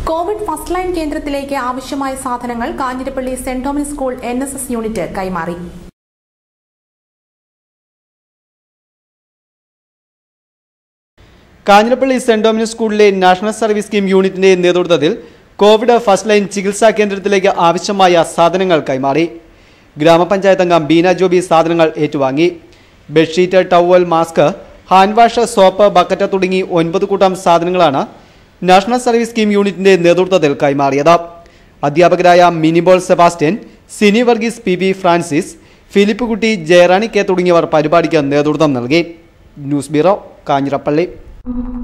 Covid first line കേന്ദ്രത്തിലേക്ക് ആവശ്യമായ സാധനങ്ങൾ Kanjirappally Saint Thomas school N S S unit കൈമാറി കാഞ്ഞിരപ്പള്ളി സെന്റ് ഡോമിനിക് സ്കൂളിലെ നാഷണൽ സർവീസ് സ്കീം യൂണിറ്റിന്റെ നേതൃത്വത്തിൽ കോവിഡ് ഫസ്റ്റ് ലൈൻ ചികിത്സാ കേന്ദ്രത്തിലേക്ക് ആവശ്യമായ സാധനങ്ങൾ കൈമാറി ഗ്രാമപഞ്ചായത്ത് അംഗം ബീന ജോബി സാധനങ്ങൾ ഏറ്റുവാങ്ങി bedsheet towel mask hand wash soap bucket തുടങ്ങി ഒൻപത് കൂട്ടം സാധനങ്ങളാണ് നാഷണൽ സർവീസ് സ്കീം യൂണിറ്റിന്റെ നേതൃത്വത്തിൽ കൈമാറിയത് അധ്യാപകരായ Minibol Sebastian Sini Varghese P B Francis Philip Kutty Jayarani K തുടങ്ങിയവർ പരിപാടിക്ക് നേതൃത്വം നൽകി ന്യൂസ് ബ്യൂറോ കാഞ്ഞിരപ്പള്ളി